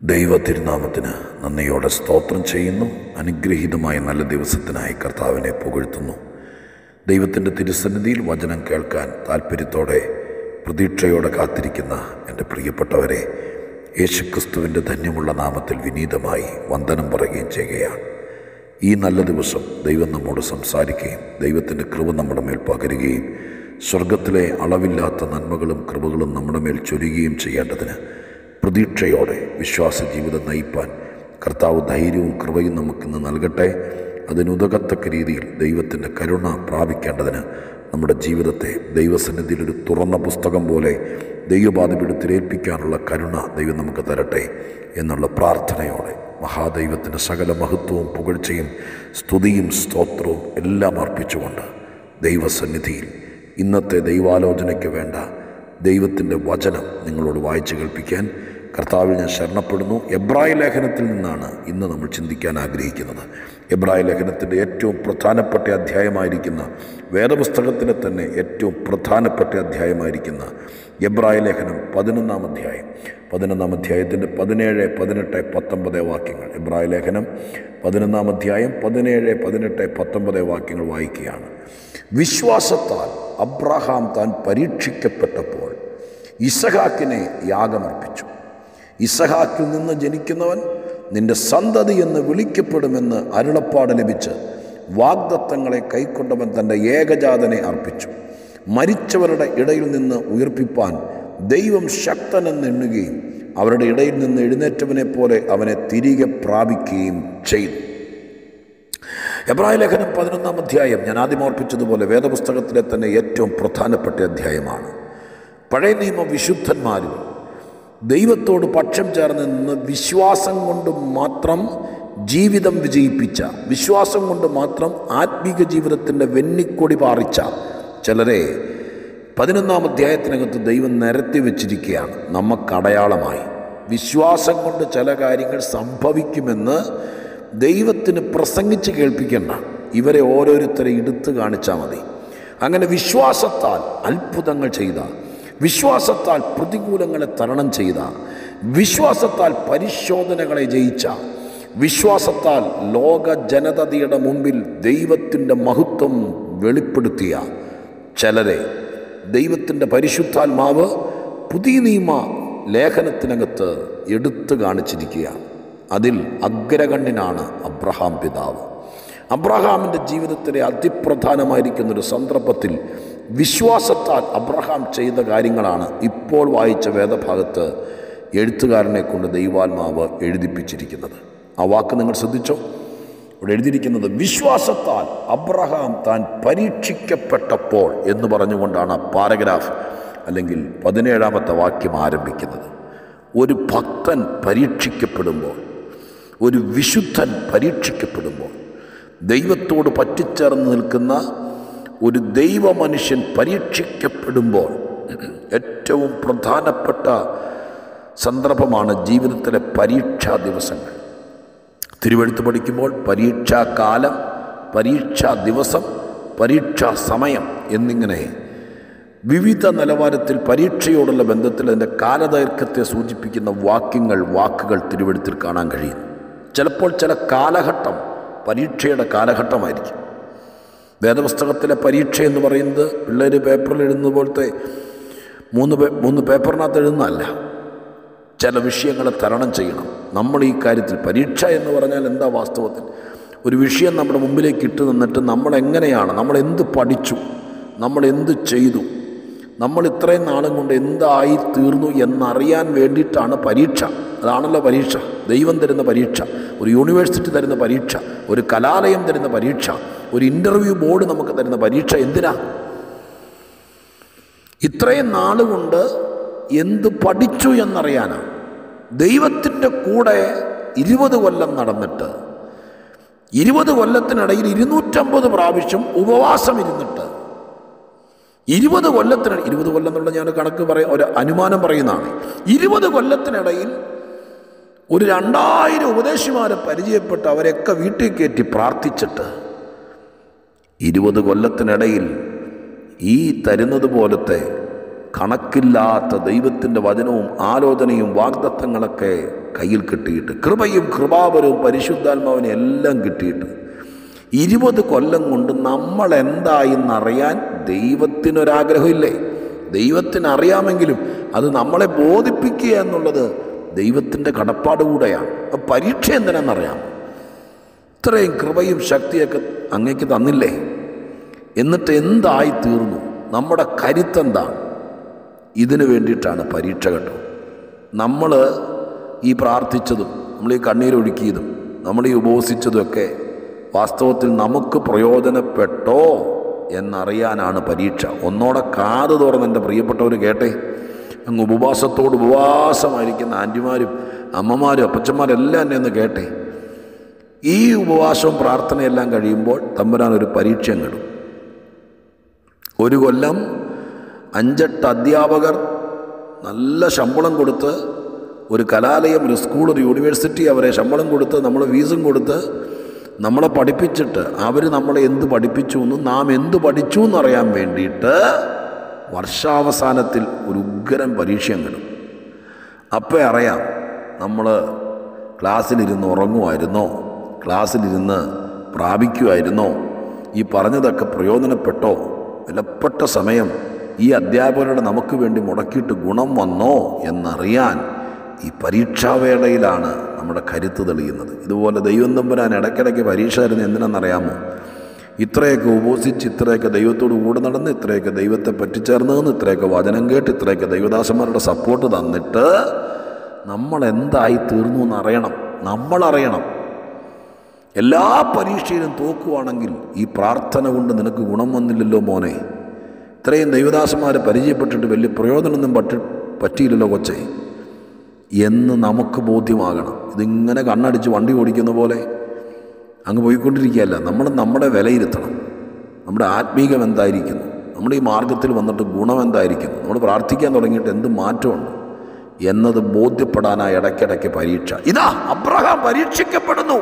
ദൈവ തിരുനാമത്തിന് നന്ദിയോടെ സ്തോത്രം ചെയ്യുന്നു അനുഗ്രഹീതമായ നല്ല ദിവസത്തിനായി കർത്താവിനെ പുകഴ്ത്തുന്നു ദൈവത്തിൻ്റെ തിരുസന്നിധിയിൽ വചനം കേൾക്കാൻ താല്പര്യത്തോടെ പ്രതീക്ഷയോടെ കാത്തിരിക്കുന്ന എൻ്റെ പ്രിയപ്പെട്ടവരെ യേശുക്രിസ്തുവിൻ്റെ ധന്യമുള്ള നാമത്തിൽ വിനീതമായി വന്ദനം പറയുകയും ചെയ്യുകയാണ് ഈ നല്ല ദിവസം ദൈവം നമ്മോട് സംസാരിക്കുകയും ദൈവത്തിൻ്റെ കൃപ നമ്മുടെ മേൽ പകരുകയും സ്വർഗത്തിലെ അളവില്ലാത്ത നന്മകളും കൃപകളും നമ്മുടെ മേൽ ചൊരിയുകയും ചെയ്യേണ്ടതിന് പ്രതീക്ഷയോടെ വിശ്വാസ ജീവിതം നയിപ്പാൻ കർത്താവ് ധൈര്യവും കൃപയും നമുക്കിന്ന് നൽകട്ടെ അതിനുതകത്തക്ക രീതിയിൽ ദൈവത്തിൻ്റെ കരുണ പ്രാപിക്കേണ്ടതിന് നമ്മുടെ ജീവിതത്തെ ദൈവസന്നിധിയിൽ ഒരു തുറന്ന പുസ്തകം പോലെ ദൈവപാതപിടുത്തിലേൽപ്പിക്കാനുള്ള കരുണ ദൈവം നമുക്ക് തരട്ടെ എന്നുള്ള പ്രാർത്ഥനയോടെ മഹാദൈവത്തിൻ്റെ സകല മഹത്വവും പുകഴ്ചയും സ്തുതിയും സ്തോത്രവും എല്ലാം അർപ്പിച്ചുകൊണ്ട് ദൈവസന്നിധിയിൽ ഇന്നത്തെ ദൈവാലോചനയ്ക്ക് വേണ്ട ദൈവത്തിൻ്റെ വചനം നിങ്ങളോട് വായിച്ചു കേൾപ്പിക്കാൻ കർത്താവിൽ ഞാൻ ശരണപ്പെടുന്നു എബ്രായ ലേഖനത്തിൽ നിന്നാണ് ഇന്ന് നമ്മൾ ചിന്തിക്കാൻ ആഗ്രഹിക്കുന്നത് എബ്രായ ലേഖനത്തിൻ്റെ ഏറ്റവും പ്രധാനപ്പെട്ട അധ്യായമായിരിക്കുന്ന വേദപുസ്തകത്തിലെ തന്നെ ഏറ്റവും പ്രധാനപ്പെട്ട അധ്യായമായിരിക്കുന്ന എബ്രായ ലേഖനം പതിനൊന്നാം അധ്യായം പതിനൊന്നാം അധ്യായത്തിൻ്റെ പതിനേഴ് പതിനെട്ട് പത്തൊമ്പത് വാക്യങ്ങൾ എബ്രായ ലേഖനം പതിനൊന്നാം അധ്യായം പതിനേഴ് പതിനെട്ട് പത്തൊമ്പത് വാക്യങ്ങൾ വായിക്കുകയാണ് വിശ്വാസത്താൽ അബ്രഹാം താൻ പരീക്ഷിക്കപ്പെട്ടപ്പോൾ ഇസഹാക്കിനെ യാഗമർപ്പിച്ചു ഇസഹാക്കിൽ നിന്ന് ജനിക്കുന്നവൻ നിന്റെ സന്തതി എന്ന് വിളിക്കപ്പെടുമെന്ന് അരുളപ്പാട് ലഭിച്ച് വാഗ്ദത്തങ്ങളെ കൈക്കൊണ്ടവൻ തൻ്റെ ഏകജാതനെ അർപ്പിച്ചു മരിച്ചവരുടെ ഇടയിൽ നിന്ന് ഉയർപ്പിപ്പാൻ ദൈവം ശക്തനെന്നെണ്ണുകയും അവരുടെ ഇടയിൽ നിന്ന് എഴുന്നേറ്റവനെ പോലെ അവനെ തിരികെ പ്രാപിക്കുകയും ചെയ്തു എബ്രായ ലേഖനം പതിനൊന്നാം അധ്യായം ഞാൻ ആദ്യം ഓർപ്പിച്ചതുപോലെ വേദപുസ്തകത്തിലെ തന്നെ ഏറ്റവും പ്രധാനപ്പെട്ട അധ്യായമാണ് പഴയ നിയമ വിശുദ്ധന്മാരും ദൈവത്തോട് പക്ഷം ചേർന്ന് നിന്ന് വിശ്വാസം കൊണ്ട് മാത്രം ജീവിതം വിജയിപ്പിച്ച വിശ്വാസം കൊണ്ട് മാത്രം ആത്മീക ജീവിതത്തിൻ്റെ വെന്നിക്കൊടി പാറിച്ച ചിലരെ പതിനൊന്നാം അധ്യായത്തിനകത്ത് ദൈവം നിരത്തി വെച്ചിരിക്കുകയാണ് നമുക്കടയാളമായി വിശ്വാസം കൊണ്ട് ചില കാര്യങ്ങൾ സംഭവിക്കുമെന്ന് ദൈവത്തിന് പ്രസംഗിച്ച് കേൾപ്പിക്കേണ്ട ഇവരെ ഓരോരുത്തരെ എടുത്തു കാണിച്ചാൽ മതി അങ്ങനെ വിശ്വാസത്താൽ അത്ഭുതങ്ങൾ ചെയ്ത വിശ്വാസത്താൽ പ്രതികൂലങ്ങളെ തരണം ചെയ്ത വിശ്വാസത്താൽ പരിശോധനകളെ ജയിച്ച വിശ്വാസത്താൽ ലോക ജനതയുടെ മുമ്പിൽ ദൈവത്തിൻ്റെ മഹത്വം വെളിപ്പെടുത്തിയ ചിലരെ ദൈവത്തിൻ്റെ പരിശുദ്ധാത്മാവ് പുതിയ നിയമ ലേഖനത്തിനകത്ത് എടുത്തു കാണിച്ചിരിക്കുകയാണ് അതിൽ അഗ്രഗണ്യനാണ് അബ്രഹാം പിതാവ് അബ്രഹാമിൻ്റെ ജീവിതത്തിലെ അതിപ്രധാനമായിരിക്കുന്ന ഒരു സന്ദർഭത്തിൽ വിശ്വാസത്താൽ അബ്രഹാം ചെയ്ത കാര്യങ്ങളാണ് ഇപ്പോൾ വായിച്ച വേദഭാഗത്ത് എഴുത്തുകാരനെ കൊണ്ട് ദൈവാത്മാവ് എഴുതിപ്പിച്ചിരിക്കുന്നത് ആ വാക്ക് നിങ്ങൾ ശ്രദ്ധിച്ചോ ഇവിടെ എഴുതിയിരിക്കുന്നത് വിശ്വാസത്താൽ അബ്രഹാം താൻ പരീക്ഷിക്കപ്പെട്ടപ്പോൾ എന്ന് പറഞ്ഞുകൊണ്ടാണ് പാരഗ്രാഫ് അല്ലെങ്കിൽ പതിനേഴാമത്തെ വാക്യം ആരംഭിക്കുന്നത് ഒരു ഭക്തൻ പരീക്ഷിക്കപ്പെടുമ്പോൾ ഒരു വിശുദ്ധൻ പരീക്ഷിക്കപ്പെടുമ്പോൾ ദൈവത്തോട് പറ്റിച്ചേർന്ന് നിൽക്കുന്ന ഒരു ദൈവമനുഷ്യൻ പരീക്ഷിക്കപ്പെടുമ്പോൾ ഏറ്റവും പ്രധാനപ്പെട്ട സന്ദർഭമാണ് ജീവിതത്തിലെ പരീക്ഷാ ദിവസങ്ങൾ തിരുവഴുത്ത് പഠിക്കുമ്പോൾ പരീക്ഷാകാലം പരീക്ഷാ ദിവസം പരീക്ഷാ സമയം എന്നിങ്ങനെ വിവിധ നിലവാരത്തിൽ പരീക്ഷയോടുള്ള ബന്ധത്തിൽ അതിൻ്റെ കാലദൈർഘ്യത്തെ സൂചിപ്പിക്കുന്ന വാക്യങ്ങൾ വാക്കുകൾ തിരുവഴുത്തിൽ കാണാൻ കഴിയും ചിലപ്പോൾ ചില കാലഘട്ടം പരീക്ഷയുടെ കാലഘട്ടമായിരിക്കും വേദപുസ്തകത്തിലെ പരീക്ഷ എന്ന് പറയുന്നത് പിള്ളേർ പേപ്പറിൽ എഴുതുന്ന പോലത്തെ മൂന്ന് പേ മൂന്ന് പേപ്പറിനകത്ത് എഴുതുന്നതല്ല ചില വിഷയങ്ങളെ തരണം ചെയ്യണം നമ്മൾ ഈ കാര്യത്തിൽ പരീക്ഷ എന്ന് പറഞ്ഞാൽ എന്താ വാസ്തവത്തിൽ ഒരു വിഷയം നമ്മുടെ മുമ്പിലേക്ക് ഇട്ട് നിന്നിട്ട് നമ്മൾ എങ്ങനെയാണ് നമ്മൾ എന്ത് പഠിച്ചു നമ്മൾ എന്ത് ചെയ്തു നമ്മൾ ഇത്രയും നാളും കൊണ്ട് എന്തായി തീർന്നു എന്നറിയാൻ വേണ്ടിയിട്ടാണ് പരീക്ഷ അതാണല്ലോ പരീക്ഷ ദൈവം തരുന്ന പരീക്ഷ ഒരു യൂണിവേഴ്സിറ്റി തരുന്ന പരീക്ഷ ഒരു കലാലയം തരുന്ന പരീക്ഷ ഒരു ഇൻ്റർവ്യൂ ബോർഡ് നമുക്ക് തരുന്ന പരീക്ഷ എന്തിനാ ഇത്രയും നാളുകൊണ്ട് എന്ത് പഠിച്ചു എന്നറിയാനാണ് ദൈവത്തിൻ്റെ കൂടെ ഇരുപത് കൊല്ലം നടന്നിട്ട് ഇരുപത് കൊല്ലത്തിനിടയിൽ ഇരുന്നൂറ്റമ്പത് പ്രാവശ്യം ഉപവാസം ഇരുന്നിട്ട് ഇരുപത് കൊല്ലത്തിന് ഇരുപത് കൊല്ലം എന്നുള്ള ഞാൻ കണക്ക് പറയും ഒരു അനുമാനം പറയുന്നതാണ് ഇരുപത് കൊല്ലത്തിനിടയിൽ ഒരു രണ്ടായിരം ഉപദേശിമാരെ പരിചയപ്പെട്ട് അവരെയൊക്കെ വീട്ടിൽ കയറ്റി പ്രാർത്ഥിച്ചിട്ട് ഇരുപത് കൊല്ലത്തിനിടയിൽ ഈ തരുന്നത് പോലത്തെ കണക്കില്ലാത്ത ദൈവത്തിൻ്റെ വചനവും ആലോചനയും വാഗ്ദത്തങ്ങളൊക്കെ കയ്യിൽ കിട്ടിയിട്ട് കൃപയും കൃപാപരവും പരിശുദ്ധാത്മാവിനെ എല്ലാം കിട്ടിയിട്ട് ഇരുപത് കൊല്ലം കൊണ്ട് നമ്മൾ എന്തായെന്നറിയാൻ ദൈവത്തിനൊരാഗ്രഹമില്ലേ ദൈവത്തിന് അറിയാമെങ്കിലും അത് നമ്മളെ ബോധിപ്പിക്കുക എന്നുള്ളത് ദൈവത്തിൻ്റെ കടപ്പാട് കൂടെയാണ് അപ്പോൾ പരീക്ഷ എന്തിനാണെന്നറിയാം ഇത്രയും കൃപയും ശക്തിയൊക്കെ അങ്ങേക്ക് തന്നില്ലേ എന്നിട്ട് എന്തായി തീർന്നു നമ്മുടെ കരുത്തെന്താണ് ഇതിനു വേണ്ടിയിട്ടാണ് പരീക്ഷ കേട്ടോ നമ്മൾ ഈ പ്രാർത്ഥിച്ചതും നമ്മൾ ഈ കണ്ണീരൊഴുക്കിയതും നമ്മൾ ഈ ഉപവസിച്ചതുമൊക്കെ വാസ്തവത്തിൽ നമുക്ക് പ്രയോജനപ്പെട്ടോ എന്നറിയാനാണ് പരീക്ഷ ഒന്നോടെ കാത് തുറന്ന് എൻ്റെ പ്രിയപ്പെട്ടവർ കേട്ടെ അങ്ങ് ഉപവാസത്തോട് ഉപവാസമായിരിക്കുന്ന ആൻറ്റിമാരും അമ്മമാരും അപ്പച്ചന്മാരെല്ലാം എന്നെ ഒന്ന് കേട്ടെ ഈ ഉപവാസവും പ്രാർത്ഥനയെല്ലാം കഴിയുമ്പോൾ തമ്പുരാൻ ഒരു പരീക്ഷ നേടും ഒരു കൊല്ലം അഞ്ചെട്ട് അധ്യാപകർ നല്ല ശമ്പളം കൊടുത്ത് ഒരു കലാലയം ഒരു സ്കൂൾ ഒരു യൂണിവേഴ്സിറ്റി അവരെ ശമ്പളം കൊടുത്ത് നമ്മൾ ഫീസും കൊടുത്ത് നമ്മളെ പഠിപ്പിച്ചിട്ട് അവർ നമ്മളെ എന്ത് പഠിപ്പിച്ചു എന്നും നാം എന്ത് പഠിച്ചു എന്നറിയാൻ വേണ്ടിയിട്ട് വർഷാവസാനത്തിൽ ഒരു ഉഗ്രം പരീക്ഷ കിടും അപ്പോൾ അറിയാം നമ്മൾ ക്ലാസ്സിലിരുന്ന് ഉറങ്ങുമായിരുന്നോ ക്ലാസ്സിലിരുന്ന് പ്രാപിക്കുമായിരുന്നോ ഈ പറഞ്ഞതൊക്കെ പ്രയോജനപ്പെട്ടോ വിലപ്പെട്ട സമയം ഈ അധ്യാപകരുടെ നമുക്ക് വേണ്ടി മുടക്കിയിട്ട് ഗുണം വന്നോ എന്നറിയാൻ ഈ പരീക്ഷാവേളയിലാണ് നമ്മുടെ കരുത്ത് തെളിയുന്നത് ഇതുപോലെ ദൈവം തമ്പുരാൻ ഇടയ്ക്കിടയ്ക്ക് പരീക്ഷ തരുന്നത് എന്തിനാണെന്നറിയാമോ ഇത്രയൊക്കെ ഉപസിച്ച് ഇത്രയൊക്കെ ദൈവത്തോട് കൂടെ നടന്ന് ഇത്രയൊക്കെ ദൈവത്തെ പറ്റിച്ചേർന്ന് നിന്ന് ഇത്രയൊക്കെ വചനം കേട്ട് ഇത്രയൊക്കെ ദൈവദാസന്മാരുടെ സപ്പോർട്ട് തന്നിട്ട് നമ്മൾ എന്തായി തീർന്നു എന്നറിയണം നമ്മളറിയണം എല്ലാ പരീക്ഷയിലും തോക്കുവാണെങ്കിൽ ഈ പ്രാർത്ഥന കൊണ്ട് നിനക്ക് ഗുണം വന്നില്ലല്ലോ മോനെ ഇത്രയും ദൈവദാസന്മാരെ പരിചയപ്പെട്ടിട്ട് വലിയ പ്രയോജനമൊന്നും പറ്റി പറ്റിയില്ലല്ലോ കൊച്ചേ എന്ന് നമുക്ക് ബോധ്യമാകണം ഇതിങ്ങനെ കണ്ണടിച്ച് വണ്ടി ഓടിക്കുന്ന പോലെ അങ്ങ് പോയിക്കൊണ്ടിരിക്കുകയല്ല നമ്മൾ നമ്മുടെ വിലയിരുത്തണം നമ്മുടെ ആത്മീകം എന്തായിരിക്കുന്നു നമ്മുടെ ഈ മാർഗത്തിൽ വന്നിട്ട് ഗുണം എന്തായിരിക്കുന്നു നമ്മൾ പ്രാർത്ഥിക്കാൻ തുടങ്ങിയിട്ട് എന്ത് മാറ്റമുണ്ട് എന്നത് ബോധ്യപ്പെടാനായി ഇടയ്ക്കിടയ്ക്ക് പരീക്ഷ ഇതാ അബ്രഹാം പരീക്ഷിക്കപ്പെടുന്നു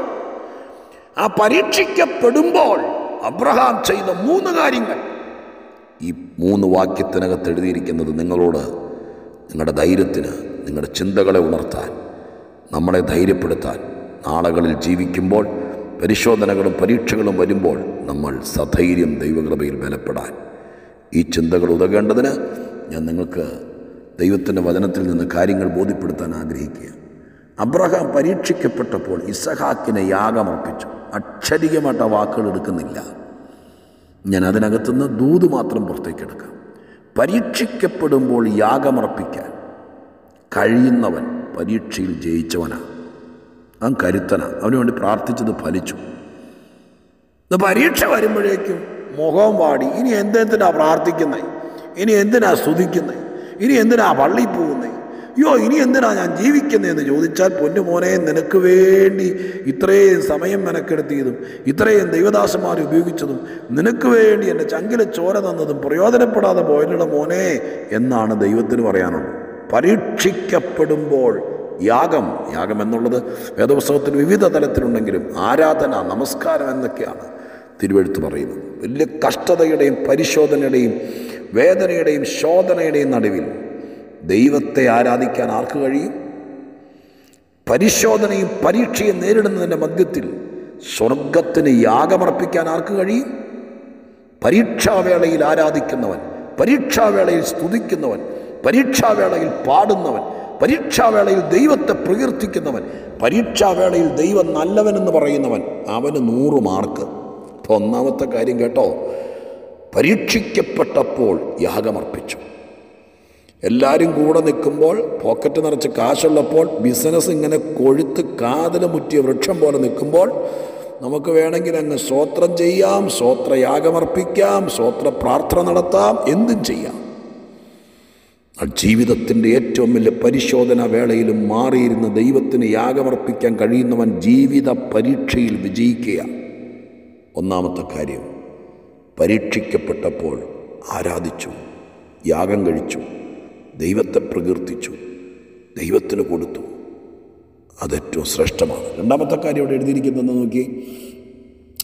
ആ പരീക്ഷിക്കപ്പെടുമ്പോൾ അബ്രഹാം ചെയ്ത മൂന്ന് കാര്യങ്ങൾ ഈ മൂന്ന് വാക്യത്തിനകത്ത് എഴുതിയിരിക്കുന്നത് നിങ്ങളോട് നിങ്ങളുടെ ധൈര്യത്തിന് നിങ്ങളുടെ ചിന്തകളെ ഉണർത്താൻ നമ്മളെ ധൈര്യപ്പെടുത്താൻ നാളുകളിൽ ജീവിക്കുമ്പോൾ പരിശോധനകളും പരീക്ഷകളും വരുമ്പോൾ നമ്മൾ സധൈര്യം ദൈവകൃപയിൽ ബലപ്പെടാൻ ഈ ചിന്തകൾ ഉതകേണ്ടതിന് ഞാൻ നിങ്ങൾക്ക് ദൈവത്തിൻ്റെ വചനത്തിൽ നിന്ന് കാര്യങ്ങൾ ബോധ്യപ്പെടുത്താൻ ആഗ്രഹിക്കുക അബ്രഹാം പരീക്ഷിക്കപ്പെട്ടപ്പോൾ ഇസഹാക്കിനെ യാഗമർപ്പിച്ചു അക്ഷരികമായിട്ട് ആ വാക്കുകൾ എടുക്കുന്നില്ല ഞാൻ അതിനകത്തുനിന്ന് ദൂത് മാത്രം പുറത്തേക്കെടുക്കാം പരീക്ഷിക്കപ്പെടുമ്പോൾ യാഗമർപ്പിക്കാൻ കഴിയുന്നവൻ പരീക്ഷയിൽ ജയിച്ചവനാണ് അവൻ കരുത്തനാണ് അവന് വേണ്ടി പ്രാർത്ഥിച്ചത് ഫലിച്ചു ഇത് പരീക്ഷ വരുമ്പോഴേക്കും മുഖം പാടി ഇനി എന്തെന്തിനാ പ്രാർത്ഥിക്കുന്നത് ഇനി എന്തിനാ സ്തുതിക്കുന്നത് ഇനി എന്തിനാ പള്ളിയിൽ പോകുന്നത് അയ്യോ ഇനി എന്തിനാ ഞാൻ ജീവിക്കുന്നതെന്ന് ചോദിച്ചാൽ പൊന്നു മോനെ നിനക്ക് വേണ്ടി ഇത്രയും സമയം മെനക്കെടുത്തിയതും ഇത്രയും ദൈവദാസന്മാർ ഉപയോഗിച്ചതും നിനക്ക് വേണ്ടി എൻ്റെ ചങ്കിലെ ചോര തന്നതും പ്രയോജനപ്പെടാതെ പോയരുടെ മോനെ എന്നാണ് ദൈവത്തിന് പറയാനുള്ളത് പരീക്ഷിക്കപ്പെടുമ്പോൾ യാഗം യാഗം എന്നുള്ളത് വേദപുസ്തകത്തിൽ വിവിധ തലത്തിലുണ്ടെങ്കിലും ആരാധന നമസ്കാരം എന്നൊക്കെയാണ് തിരുവഴുത്ത് പറയുന്നത് വലിയ കഷ്ടതയുടെയും പരിശോധനയുടെയും വേദനയുടെയും ശോധനയുടെയും നടുവിൽ ദൈവത്തെ ആരാധിക്കാൻ ആർക്ക് കഴിയും പരിശോധനയും പരീക്ഷയും നേരിടുന്നതിൻ്റെ മധ്യത്തിൽ സ്വർഗത്തിന് യാഗമർപ്പിക്കാൻ ആർക്ക് കഴിയും പരീക്ഷാവേളയിൽ ആരാധിക്കുന്നവൻ പരീക്ഷാവേളയിൽ സ്തുതിക്കുന്നവൻ പരീക്ഷാവേളയിൽ പാടുന്നവൻ പരീക്ഷാവേളയിൽ ദൈവത്തെ പ്രകീർത്തിക്കുന്നവൻ പരീക്ഷാവേളയിൽ ദൈവം നല്ലവനെന്ന് പറയുന്നവൻ അവന് നൂറ് മാർക്ക് ഇപ്പോൾ ഒന്നാമത്തെ കാര്യം കേട്ടോ പരീക്ഷിക്കപ്പെട്ടപ്പോൾ യാഗമർപ്പിച്ചു എല്ലാവരും കൂടെ നിൽക്കുമ്പോൾ പോക്കറ്റ് നിറച്ച് കാശുള്ളപ്പോൾ ബിസിനസ് ഇങ്ങനെ കൊഴുത്ത് കാതല മുറ്റിയ വൃക്ഷം പോലെ നിൽക്കുമ്പോൾ നമുക്ക് വേണമെങ്കിൽ അങ്ങ് സ്വോത്രം ചെയ്യാം സ്വോത്രയാഗമർപ്പിക്കാം സ്വോത്ര പ്രാർത്ഥന നടത്താം എന്തും ചെയ്യാം ജീവിതത്തിൻ്റെ ഏറ്റവും വലിയ പരിശോധന വേളയിലും മാറിയിരുന്ന ദൈവത്തിന് യാഗമർപ്പിക്കാൻ കഴിയുന്നവൻ ജീവിത പരീക്ഷയിൽ വിജയിക്കുക ഒന്നാമത്തെ കാര്യം പരീക്ഷിക്കപ്പെട്ടപ്പോൾ ആരാധിച്ചു യാഗം കഴിച്ചു ദൈവത്തെ പ്രകീർത്തിച്ചു ദൈവത്തിന് കൊടുത്തു അതേറ്റവും ശ്രേഷ്ഠമാണ് രണ്ടാമത്തെ കാര്യം ഇവിടെ എഴുതിയിരിക്കുന്നത് നോക്കി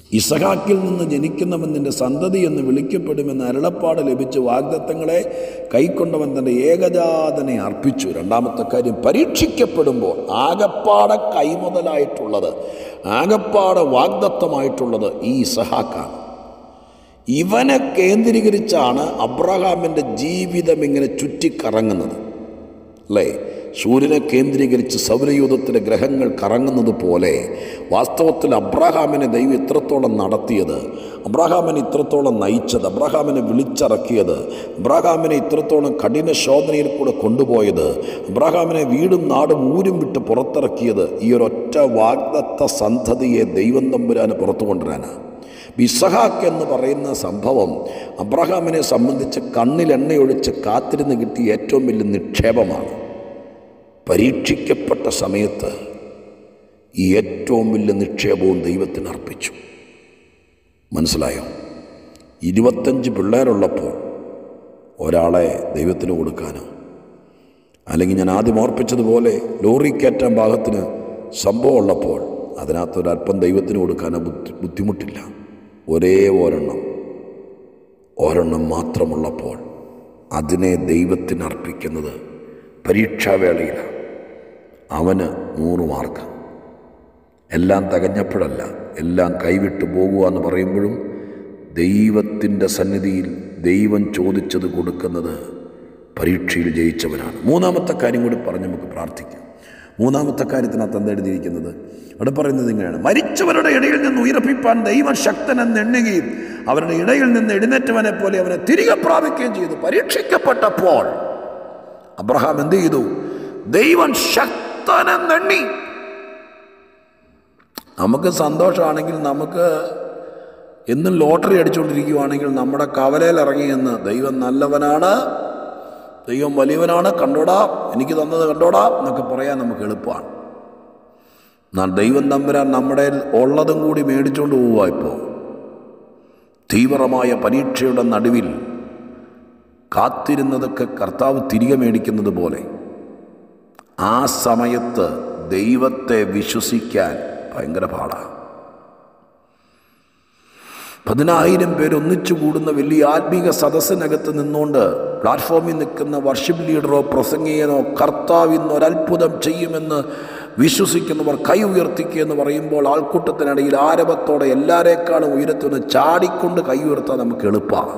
ഇസഹാക്കിൽ നിന്ന് ജനിക്കുന്നവൻ നിന്റെ സന്തതി എന്ന് വിളിക്കപ്പെടുമെന്ന് അരുളപ്പാട് ലഭിച്ച് വാഗ്ദത്തങ്ങളെ കൈക്കൊണ്ടവൻ തൻ്റെ ഏകജാതനെ അർപ്പിച്ചു രണ്ടാമത്തെ കാര്യം പരീക്ഷിക്കപ്പെടുമ്പോൾ ആകപ്പാടെ കൈമുതലായിട്ടുള്ളത് ആകപ്പാടെ വാഗ്ദത്തമായിട്ടുള്ളത് ഈ ഇസഹാക്കാണ് ഇവനെ കേന്ദ്രീകരിച്ചാണ് അബ്രഹാമിൻ്റെ ജീവിതം ഇങ്ങനെ ചുറ്റിക്കറങ്ങുന്നത് അല്ലേ സൂര്യനെ കേന്ദ്രീകരിച്ച് സൗരയൂഥത്തിലെ ഗ്രഹങ്ങൾ കറങ്ങുന്നത് പോലെ വാസ്തവത്തിൽ അബ്രഹാമിനെ ദൈവം ഇത്രത്തോളം നടത്തിയത് അബ്രഹാമിനെ ഇത്രത്തോളം നയിച്ചത് അബ്രഹാമിനെ വിളിച്ചിറക്കിയത് അബ്രഹാമിനെ ഇത്രത്തോളം കഠിന ശോധനയിൽ കൂടെ കൊണ്ടുപോയത് അബ്രഹാമിനെ വീടും നാടും ഊരും വിട്ട് പുറത്തിറക്കിയത് ഈ ഒരൊറ്റ വാഗ്ദത്ത സന്ധതിയെ ദൈവം തമ്പുരാന് പുറത്തു കൊണ്ടുവരാനാണ് ബിസഹാക്ക് എന്ന് പറയുന്ന സംഭവം അബ്രഹാമിനെ സംബന്ധിച്ച് കണ്ണിൽ എണ്ണയൊഴിച്ച് കാത്തിരുന്ന് കിട്ടിയ ഏറ്റവും വലിയ നിക്ഷേപമാണ് പരീക്ഷിക്കപ്പെട്ട സമയത്ത് ഈ ഏറ്റവും വലിയ നിക്ഷേപവും ദൈവത്തിന് അർപ്പിച്ചു മനസ്സിലായോ ഇരുപത്തഞ്ച് പിള്ളേരുള്ളപ്പോൾ ഒരാളെ ദൈവത്തിന് കൊടുക്കാനോ അല്ലെങ്കിൽ ഞാൻ ആദ്യം ഓർപ്പിച്ചതുപോലെ ലോറി കയറ്റാൻ ഭാഗത്തിന് സംഭവം ഉള്ളപ്പോൾ അതിനകത്തൊരല്പം ദൈവത്തിന് കൊടുക്കാനോ ബുദ്ധി ബുദ്ധിമുട്ടില്ല ഒരേ ഒരെണ്ണം ഒരെണ്ണം മാത്രമുള്ളപ്പോൾ അതിനെ ദൈവത്തിന് അർപ്പിക്കുന്നത് പരീക്ഷാവേളയിലാണ് അവന് നൂറ് മാർക്ക് എല്ലാം തികഞ്ഞപ്പോഴല്ല എല്ലാം കൈവിട്ട് പോകുക എന്ന് പറയുമ്പോഴും ദൈവത്തിൻ്റെ സന്നിധിയിൽ ദൈവം ചോദിച്ചത് കൊടുക്കുന്നത് പരീക്ഷയിൽ ജയിച്ചവനാണ് മൂന്നാമത്തെ കാര്യം കൂടി പറഞ്ഞ് നമുക്ക് പ്രാർത്ഥിക്കാം മൂന്നാമത്തെ കാര്യത്തിനകത്ത് എന്താ എഴുതിയിരിക്കുന്നത് അവിടെ പറയുന്നത് ഇങ്ങനെയാണ് മരിച്ചവരുടെ ഇടയിൽ നിന്ന് ഉയർപ്പിപ്പാൻ ദൈവം ശക്തനെന്ന് എണ്ണുകയും അവരുടെ ഇടയിൽ നിന്ന് എഴുന്നേറ്റവനെ പോലെ അവനെ തിരികെ പ്രാപിക്കുകയും ചെയ്തു പരീക്ഷിക്കപ്പെട്ടപ്പോൾ അബ്രഹാം എന്ത് ചെയ്തു ദൈവം ശക്തനെന്നെണ്ണി നമുക്ക് സന്തോഷമാണെങ്കിൽ നമുക്ക് എന്നും ലോട്ടറി അടിച്ചുകൊണ്ടിരിക്കുകയാണെങ്കിൽ നമ്മുടെ കവലയിൽ ഇറങ്ങിയെന്ന് ദൈവം നല്ലവനാണ് ദൈവം വലിയവനാണ് കണ്ടോടാ എനിക്ക് തന്നത് കണ്ടോടാ എന്നൊക്കെ പറയാൻ നമുക്ക് എളുപ്പമാണ് എന്നാൽ ദൈവം തമ്പുരാൻ നമ്മുടെ ഉള്ളതും കൂടി മേടിച്ചുകൊണ്ട് പോവുക ഇപ്പോൾ തീവ്രമായ പരീക്ഷയുടെ നടുവിൽ കാത്തിരുന്നതൊക്കെ കർത്താവ് തിരികെ മേടിക്കുന്നത് പോലെ ആ സമയത്ത് ദൈവത്തെ വിശ്വസിക്കാൻ ഭയങ്കര പാടാണ് പതിനായിരം പേര് ഒന്നിച്ചു കൂടുന്ന വലിയ ആത്മീക സദസ്സിനകത്ത് നിന്നുകൊണ്ട് പ്ലാറ്റ്ഫോമിൽ നിൽക്കുന്ന വർഷിപ്പ് ലീഡറോ പ്രസംഗിയനോ കർത്താവ് ഇന്ന് ഒരത്ഭുതം ചെയ്യുമെന്ന് വിശ്വസിക്കുന്നവർ കൈ ഉയർത്തിക്കുക എന്ന് പറയുമ്പോൾ ആൾക്കൂട്ടത്തിനിടയിൽ ആരവത്തോടെ എല്ലാരേക്കാളും ഉയരത്തുനിന്ന് ചാടിക്കൊണ്ട് കൈ ഉയർത്താൻ നമുക്ക് എളുപ്പമാണ്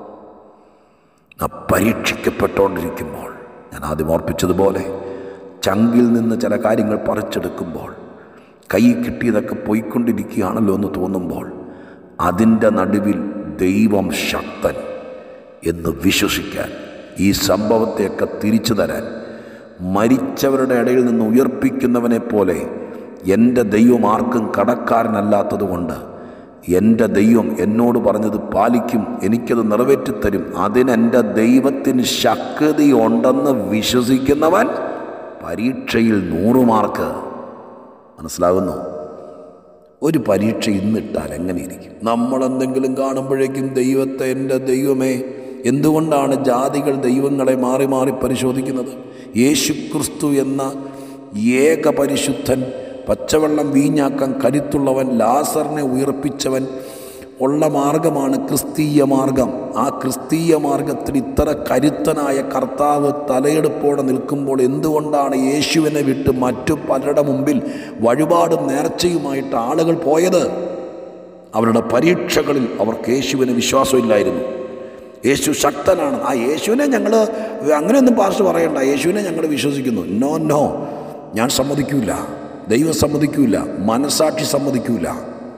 പരീക്ഷിക്കപ്പെട്ടുകൊണ്ടിരിക്കുമ്പോൾ ഞാൻ ആദ്യം ഓർപ്പിച്ചതുപോലെ ചങ്കിൽ നിന്ന് ചില കാര്യങ്ങൾ പറിച്ചെടുക്കുമ്പോൾ കൈ കിട്ടിയതൊക്കെ പോയിക്കൊണ്ടിരിക്കുകയാണല്ലോ എന്ന് തോന്നുമ്പോൾ അതിൻ്റെ നടുവിൽ ദൈവം ശക്തൻ എന്ന് വിശ്വസിക്കാൻ ഈ സംഭവത്തെയൊക്കെ തിരിച്ചു തരാൻ മരിച്ചവരുടെ ഇടയിൽ നിന്ന് ഉയർപ്പിക്കുന്നവനെ പോലെ എൻ്റെ ദൈവം ആർക്കും കടക്കാരനല്ലാത്തതുകൊണ്ട് എൻ്റെ ദൈവം എന്നോട് പറഞ്ഞത് പാലിക്കും എനിക്കത് നിറവേറ്റിത്തരും അതിനെൻ്റെ ദൈവത്തിന് ശക്തിയുണ്ടെന്ന് വിശ്വസിക്കുന്നവൻ പരീക്ഷയിൽ നൂറ് മാർക്ക് മനസ്സിലാകുന്നു ഒരു പരീക്ഷ ഇന്നിട്ടാൽ എങ്ങനെയിരിക്കും നമ്മളെന്തെങ്കിലും കാണുമ്പോഴേക്കും ദൈവത്തെ എൻ്റെ ദൈവമേ എന്തുകൊണ്ടാണ് ജാതികൾ ദൈവങ്ങളെ മാറി മാറി പരിശോധിക്കുന്നത് യേശുക്രിസ്തു എന്ന ഏക പരിശുദ്ധൻ പച്ചവെള്ളം വീഞ്ഞാക്കാൻ കരുത്തുള്ളവൻ ലാസറിനെ ഉയർപ്പിച്ചവൻ ഉള്ള മാർഗമാണ് ക്രിസ്തീയ മാർഗം ആ ക്രിസ്തീയ മാർഗത്തിൽ ഇത്ര കരുത്തനായ കർത്താവ് തലയെടുപ്പോടെ നിൽക്കുമ്പോൾ എന്തുകൊണ്ടാണ് യേശുവിനെ വിട്ട് മറ്റു പലരുടെ മുമ്പിൽ വഴിപാടും നേർച്ചയുമായിട്ട് ആളുകൾ പോയത് അവരുടെ പരീക്ഷകളിൽ അവർക്ക് യേശുവിന് വിശ്വാസമില്ലായിരുന്നു യേശു ശക്തനാണ് ആ യേശുവിനെ ഞങ്ങൾ അങ്ങനെയൊന്നും പാർശ്വ പറയണ്ട യേശുവിനെ ഞങ്ങൾ വിശ്വസിക്കുന്നു നോ നോ ഞാൻ സമ്മതിക്കൂല ദൈവം സമ്മതിക്കൂല മനസാക്ഷി സമ്മതിക്കൂല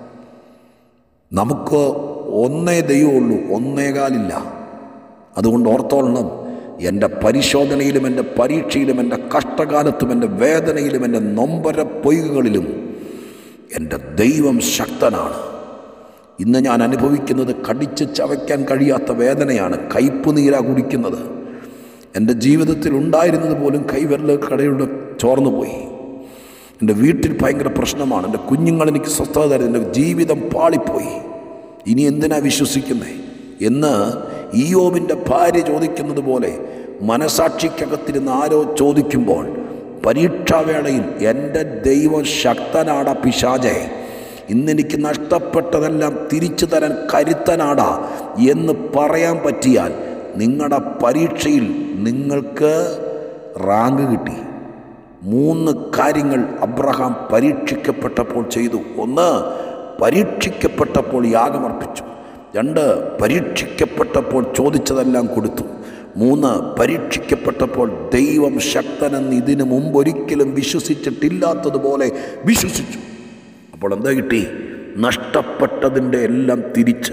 നമുക്ക് ഒന്നേ ദൈവമുള്ളൂ ഒന്നേകാലില്ല അതുകൊണ്ട് ഓർത്തോളണം എൻ്റെ പരിശോധനയിലും എൻ്റെ പരീക്ഷയിലും എൻ്റെ കഷ്ടകാലത്തും എൻ്റെ വേദനയിലും എൻ്റെ നൊമ്പര പൊയ്കകളിലും എൻ്റെ ദൈവം ശക്തനാണ് ഇന്ന് ഞാൻ അനുഭവിക്കുന്നത് കടിച്ച് ചവയ്ക്കാൻ കഴിയാത്ത വേദനയാണ് കയ്പ് നീരാ കുടിക്കുന്നത് എൻ്റെ ജീവിതത്തിൽ ഉണ്ടായിരുന്നത് പോലും കൈവിരൽ കടയുടെ ചോർന്നു പോയി എൻ്റെ വീട്ടിൽ ഭയങ്കര പ്രശ്നമാണ് എൻ്റെ കുഞ്ഞുങ്ങൾ എനിക്ക് സ്വസ്ഥത തരുന്നത് എൻ്റെ ജീവിതം പാളിപ്പോയി ഇനി എന്തിനാ വിശ്വസിക്കുന്നേ എന്ന് ഈയോബിൻ്റെ ഭാര്യ ചോദിക്കുന്നത് പോലെ മനസാക്ഷിക്കകത്തിരുന്ന് ആരോ ചോദിക്കുമ്പോൾ പരീക്ഷാവേളയിൽ എൻ്റെ ദൈവം ശക്തനാട പിശാചെ ഇന്നെനിക്ക് നഷ്ടപ്പെട്ടതെല്ലാം തിരിച്ചു തരാൻ കരുത്തനാടാ എന്ന് പറയാൻ പറ്റിയാൽ നിങ്ങളുടെ പരീക്ഷയിൽ നിങ്ങൾക്ക് റാങ്ക് കിട്ടി മൂന്ന് കാര്യങ്ങൾ അബ്രഹാം പരീക്ഷിക്കപ്പെട്ടപ്പോൾ ചെയ്തു ഒന്ന് പരീക്ഷിക്കപ്പെട്ടപ്പോൾ യാഗമർപ്പിച്ചു രണ്ട് പരീക്ഷിക്കപ്പെട്ടപ്പോൾ ചോദിച്ചതെല്ലാം കൊടുത്തു മൂന്ന് പരീക്ഷിക്കപ്പെട്ടപ്പോൾ ദൈവം ശക്തനെന്ന് ഇതിനു മുമ്പ് ഒരിക്കലും വിശ്വസിച്ചിട്ടില്ലാത്തതുപോലെ വിശ്വസിച്ചു അപ്പോൾ എന്താ കിട്ടി നഷ്ടപ്പെട്ടതിൻ്റെ എല്ലാം തിരിച്ച്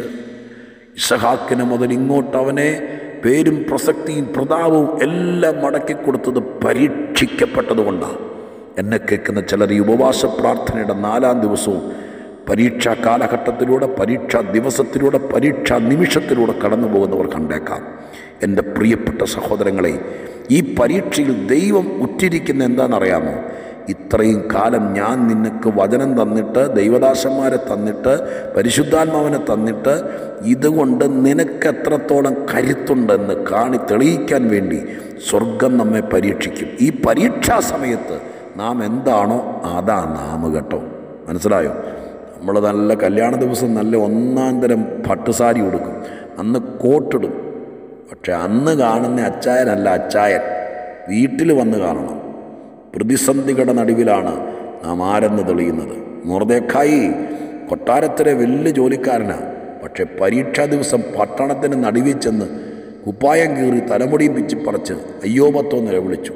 ഇസഹാക്കിന് മുതൽ ഇങ്ങോട്ട് അവനെ പേരും പ്രസക്തിയും പ്രതാപവും എല്ലാം മടക്കി കൊടുത്തത് പരീക്ഷിക്കപ്പെട്ടതുകൊണ്ടാണ് എന്നെ കേൾക്കുന്ന ചിലർ ഈ ഉപവാസ പ്രാർത്ഥനയുടെ നാലാം ദിവസവും പരീക്ഷാ കാലഘട്ടത്തിലൂടെ പരീക്ഷാ ദിവസത്തിലൂടെ പരീക്ഷാ നിമിഷത്തിലൂടെ കടന്നു പോകുന്നവർ കണ്ടേക്കാം എൻ്റെ പ്രിയപ്പെട്ട സഹോദരങ്ങളെ ഈ പരീക്ഷയിൽ ദൈവം ഉറ്റിരിക്കുന്ന എന്താണെന്നറിയാമോ ഇത്രയും കാലം ഞാൻ നിനക്ക് വചനം തന്നിട്ട് ദൈവദാസന്മാരെ തന്നിട്ട് പരിശുദ്ധാത്മാവിനെ തന്നിട്ട് ഇതുകൊണ്ട് നിനക്ക് എത്രത്തോളം കരുത്തുണ്ടെന്ന് കാണി തെളിയിക്കാൻ വേണ്ടി സ്വർഗം നമ്മെ പരീക്ഷിക്കും ഈ പരീക്ഷാ സമയത്ത് നാം എന്താണോ അതാ നാം കേട്ടോ മനസ്സിലായോ നമ്മൾ നല്ല കല്യാണ ദിവസം നല്ല ഒന്നാം തരം പട്ടുസാരി ഉടുക്കും അന്ന് കോട്ടിടും പക്ഷെ അന്ന് കാണുന്ന അച്ചായനല്ല അച്ചായൻ വീട്ടിൽ വന്ന് കാണണം പ്രതിസന്ധികളുടെ നടുവിലാണ് നാം ആരെന്ന് തെളിയുന്നത് മോർദേക്കായി കൊട്ടാരത്തിലെ വലിയ ജോലിക്കാരനാണ് പക്ഷെ പരീക്ഷാ ദിവസം പട്ടണത്തിന് നടുവിൽ ചെന്ന് കുപ്പായം കീറി തലമുടിയും പിച്ചിപ്പറച്ച് അയ്യോ പത്തോ നിലവിളിച്ചു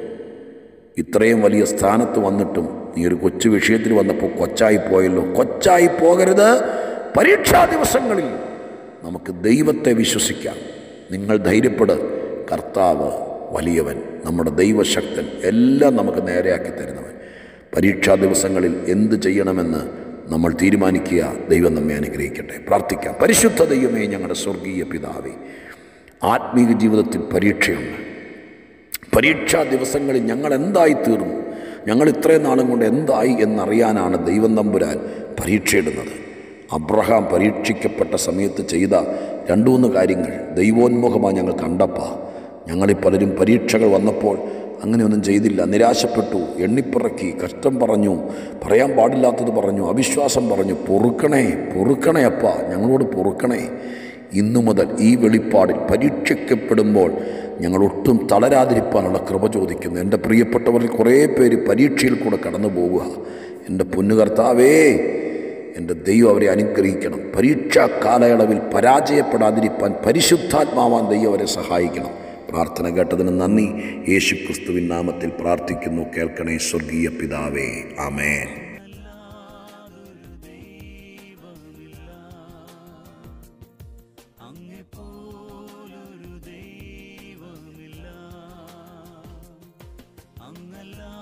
ഇത്രയും വലിയ സ്ഥാനത്ത് വന്നിട്ടും നീ ഒരു കൊച്ചു വിഷയത്തിൽ വന്നപ്പോൾ കൊച്ചായി പോയല്ലോ കൊച്ചായി പോകരുത് പരീക്ഷാ ദിവസങ്ങളിൽ നമുക്ക് ദൈവത്തെ വിശ്വസിക്കാം നിങ്ങൾ ധൈര്യപ്പെട് കർത്താവ് വലിയവൻ നമ്മുടെ ദൈവശക്തൻ എല്ലാം നമുക്ക് നേരെയാക്കി തരുന്നവൻ പരീക്ഷാ ദിവസങ്ങളിൽ എന്ത് ചെയ്യണമെന്ന് നമ്മൾ തീരുമാനിക്കുക ദൈവം നമ്മെ അനുഗ്രഹിക്കട്ടെ പ്രാർത്ഥിക്കാം പരിശുദ്ധ ദൈവമേ ഞങ്ങളുടെ സ്വർഗീയ പിതാവേ ആത്മീക ജീവിതത്തിൽ പരീക്ഷയുണ്ട് പരീക്ഷാ ദിവസങ്ങളിൽ ഞങ്ങൾ എന്തായി തീർന്നു ഞങ്ങൾ ഇത്രയും നാളും കൊണ്ട് എന്തായി എന്നറിയാനാണ് ദൈവം തമ്പുരാൻ പരീക്ഷയിടുന്നത് അബ്രഹാം പരീക്ഷിക്കപ്പെട്ട സമയത്ത് ചെയ്ത രണ്ടു മൂന്ന് കാര്യങ്ങൾ ദൈവോന്മുഖമായി ഞങ്ങൾ കണ്ടപ്പാ ഞങ്ങളിൽ പലരും പരീക്ഷകൾ വന്നപ്പോൾ അങ്ങനെയൊന്നും ചെയ്തില്ല നിരാശപ്പെട്ടു എണ്ണിപ്പിറക്കി കഷ്ടം പറഞ്ഞു പറയാൻ പാടില്ലാത്തത് പറഞ്ഞു അവിശ്വാസം പറഞ്ഞു പൊറുക്കണേ പൊറുക്കണേ അപ്പ ഞങ്ങളോട് പൊറുക്കണേ ഇന്നു മുതൽ ഈ വെളിപ്പാടിൽ പരീക്ഷിക്കപ്പെടുമ്പോൾ ഞങ്ങൾ ഒട്ടും തളരാതിരിക്കാനുള്ള കൃപ ചോദിക്കുന്നു എൻ്റെ പ്രിയപ്പെട്ടവരിൽ കുറേ പേര് പരീക്ഷയിൽ കൂടെ കടന്നു പോവുക എൻ്റെ പൊന്നുകർത്താവേ എൻ്റെ ദൈവം അവരെ അനുഗ്രഹിക്കണം പരീക്ഷാ കാലയളവിൽ പരാജയപ്പെടാതിരിക്കാൻ പരിശുദ്ധാത്മാവാൻ ദൈവം അവരെ സഹായിക്കണം പ്രാർത്ഥന കേട്ടതിന് നന്ദി യേശു ക്രിസ്തുവിൻ നാമത്തിൽ പ്രാർത്ഥിക്കുന്നു കേൾക്കണേ സ്വർഗീയ പിതാവേ ആമേൻ അങ്ങെപ്പോലൊരു ദൈവമില്ല അങ്ങല്ല